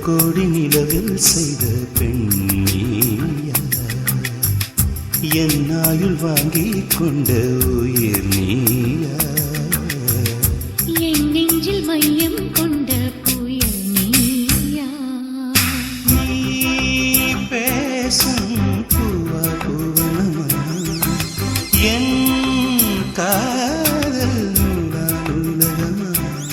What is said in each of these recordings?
கோடி நிலவில் செய்த பெண்ணியா என் ஆயுள் வாங்கி கொண்ட உயிர் நீயா என் நெஞ்சில் மையம் கொண்ட புயல் நீயா நீ பேசும் பூவா பூவனமா என் காதல் நூலா உலகமா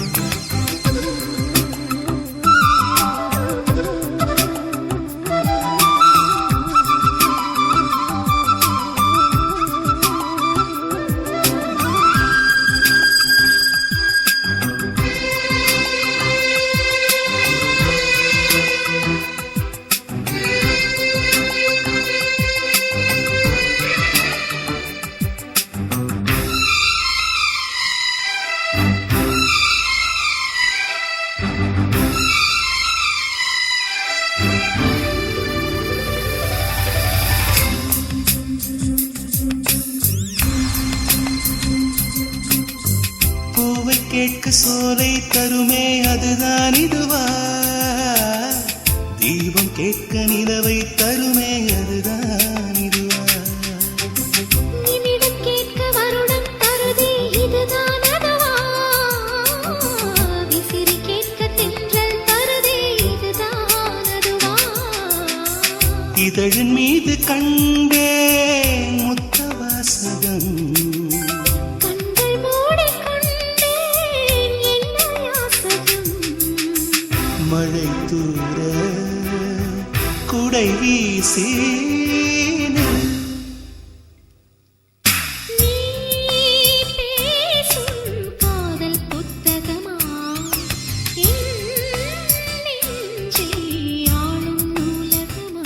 பூவை கேட்க சோலை தருமே அதுதான் இதுவா தீபம் கேட்க நிலவை தருமே அதுதான் இதுவா நிமிடம் கேட்க வருடம் தருதே இதுதான் அதுவா விசிறி கேட்க தென்றல் தருதே இதுதான் அதுவா இதழின் மீது கண்டே முத்த வாசகம் கண்கள் மூடிக்கொண்டேன் என்ன யாசகம் மழை தூர குடை வீசி நீ பேசும் காதல் புத்தகமா என் நெஞ்சை ஆளும் நூலகமா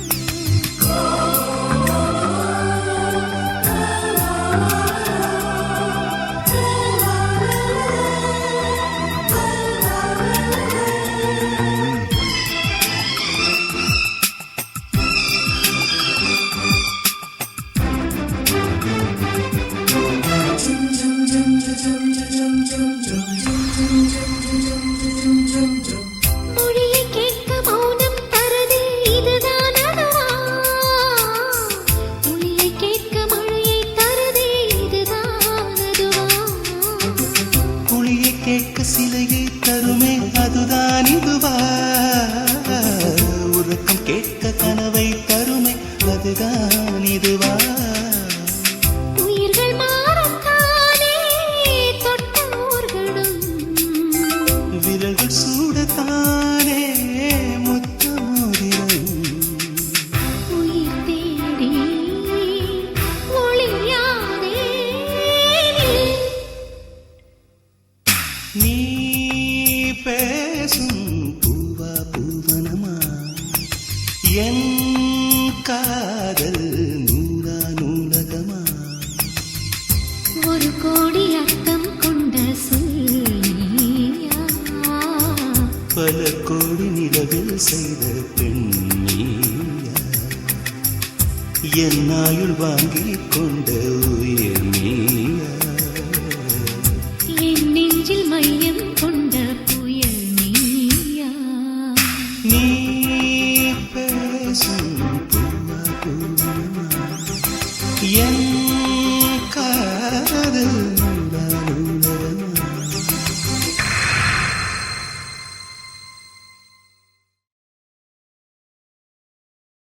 மொழியை கேட்க மௌனம் தருதே இதுதான் அதுவா மொழியை கேட்க மழையை தருதே இதுதான் அதுவா குழியை கேட்க சிலையை தருமே அதுதான் இதுவா உறக்கம் கேட்க கனவை தருமே அதுதான் இதுவா உயிர்கள் மாறத்தானே தொட்ட ஊர்களும் விரல்கள் சூடத்தானே முத்த மோதிரம் உயிர் தேடி ஒளியாதே நீ பேசும் பூவா பூவனமா என் காதல் நூலா நூலகமா ஒரு கோடி அர்த்தம் கொண்ட சொல்லியா பல கோடி நிலவில் செய்த பெண்ணியா என் ஆயுள் வாங்கி கொண்ட உயிர் நீயா என் நெஞ்சில் மையம் கொண்ட புயல் நீயா நீ பேசும் பூவா பூவனமா என்